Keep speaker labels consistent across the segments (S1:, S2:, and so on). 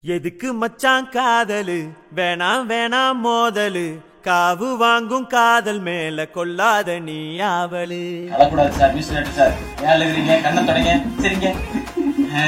S1: எதுக்கு மச்சான் காதலு வேணாம் வேணாம் மோதலு காவு வாங்கும் காதல் மேல கொல்லாத நீ ஆவலு
S2: அழக்கூடாது சார் மிஸ் சார் ஏன் அழுகுறீங்க கண்ணை தொடங்க சரிங்க ஆ.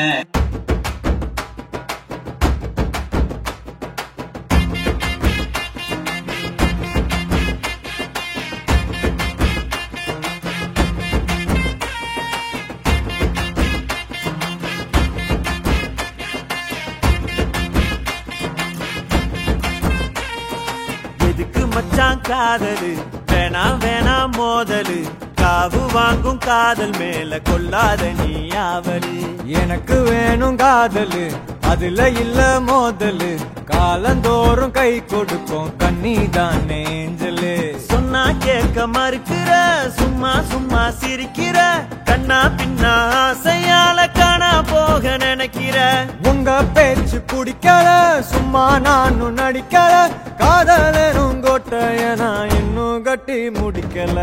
S1: எதுக்கு மச்சான் காதலு வேணாம் வேணாம் மோதலு காவு வாங்கும் காதல் மேல கொல்லாத நீ ஆவலு
S3: எனக்கு வேணும் காதலு அதுல இல்ல மோதலு காலந்தோறும் கை கொடுக்கும் கண்ணி தான் ஏஞ்சலு
S1: சொன்னா கேட்க மறுக்கிற சும்மா சும்மா சிரிக்கிற கண்ணா பின்னா ஆசையால காணா போக நினைக்கிற
S3: உங்க பேச்சு பிடிக்கல சும்மா நானும் நடிக்கல காதலனும் கோட்டைய நான் இன்னும் கட்டி முடிக்கல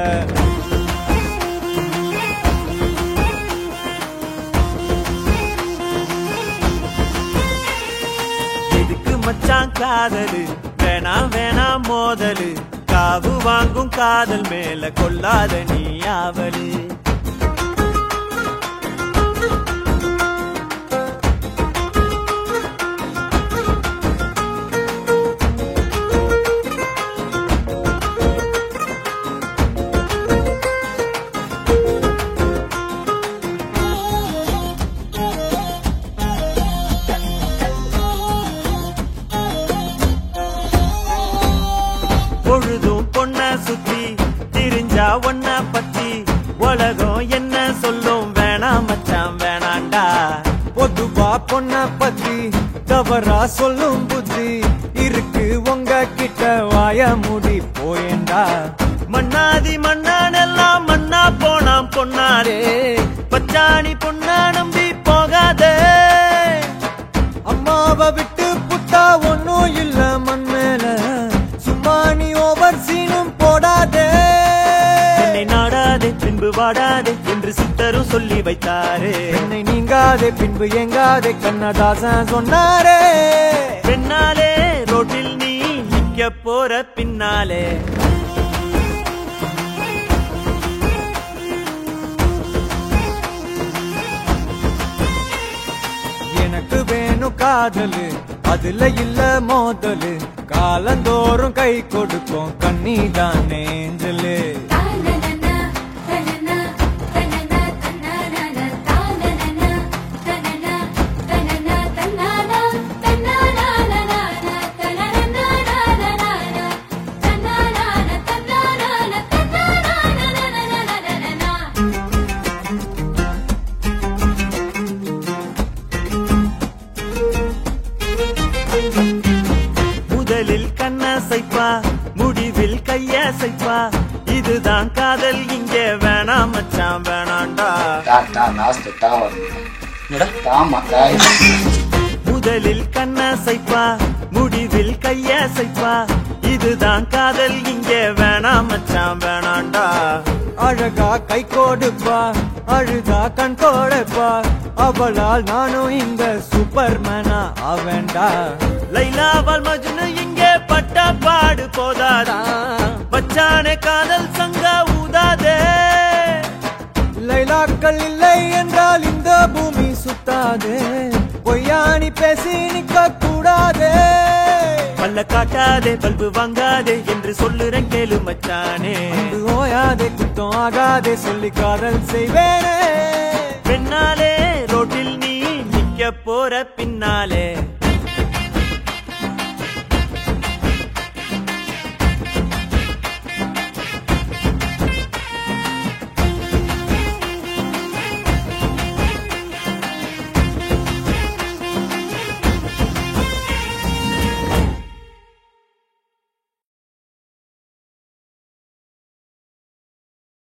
S1: எதுக்கு மச்சான் காதலு வேணாம் வேணாம் மோதலு காவு வாங்கும் காதல் மேல கொல்லாத நீ ஆவலு பொழுதும் பொண்ண சுத்தி திரிஞ்சா ஒன்ன பத்தி உலகம் என்ன சொல்லும் வேணாம் மச்சான் வேணாண்டா
S3: பொதுவா பொண்ண பத்தி தவறா சொல்லும் புத்தி இருக்கு உங்க கிட்ட வாய மூடி போயேண்டா
S1: மண்ணாதி மண்ணான் எல்லாம் மண்ணா போனாம் பொன்னாரே பச்சாணி பொண்ணா நம்பி போகாதே
S3: அம்மாவை விட்டு புட்டா ஒன்னும் இல்ல மண் மேல சும்மா நீ ஓவர் சீனும் போடாதே
S1: என்னை நாடாதே பின்பு வாடாதே என்று சித்தரும் சொல்லி வைத்தாரே
S3: என்னை நீங்காதே பின்பு எங்காதே கண்ணதாசன் சொன்னாரே
S1: பின்னாலே ரோட்டில் நீ நிக்க போற பின்னாலே
S3: எனக்கு வேணும் காதலு அதுல இல்ல மோதலு காலந்தோறும் கை கொடுக்கும் கண்ணி தான் நேஞ்சலு
S4: தானனனா தனனா தனனா தனனா தானனனா தனனா தனனா தனனா தனனா தனனா தனனா தனனா
S1: முதலில் கண்ணசைப்பா முடிவில் கையசைப்பா இதுதான் காதல் இங்கே வேணாம் மச்சான் வேணாண்டா
S2: டா டா லாஸ்ட் டா வரணும் என்னடா தாமா தாய்
S1: முதலில் கண்ணசைப்பா முடிவில் கையசைப்பா இதுதான் காதல் இங்கே வேணாம் மச்சான் வேணாண்டா
S3: அழகா கை கொடுப்பா அழுதா கண் கோடப்பா அவளால் நானும் இந்த சூப்பர்மேனா ஆவேண்டா
S1: லைலாவால் மஜ்னு இங்கே பட்ட பாடு போதாதா மச்சானே காதல் சங்கா ஊதாதே
S3: லைலாக்கள் இல்லை என்றால் இந்த பூமி சுத்தாதே பொய்யானி பேசி நிக்க கூடாதே
S1: பல்ல காட்டாதே பல்பு வாங்காதே என்று சொல்லுறேன் கேளு மச்சானே
S3: அன்பு ஓயாதே குத்தம் ஆகாதே சொல்லி காதல் செய்வேனே
S1: பின்னாலே ரோட்டில் நீ நிக்க போற பின்னாலே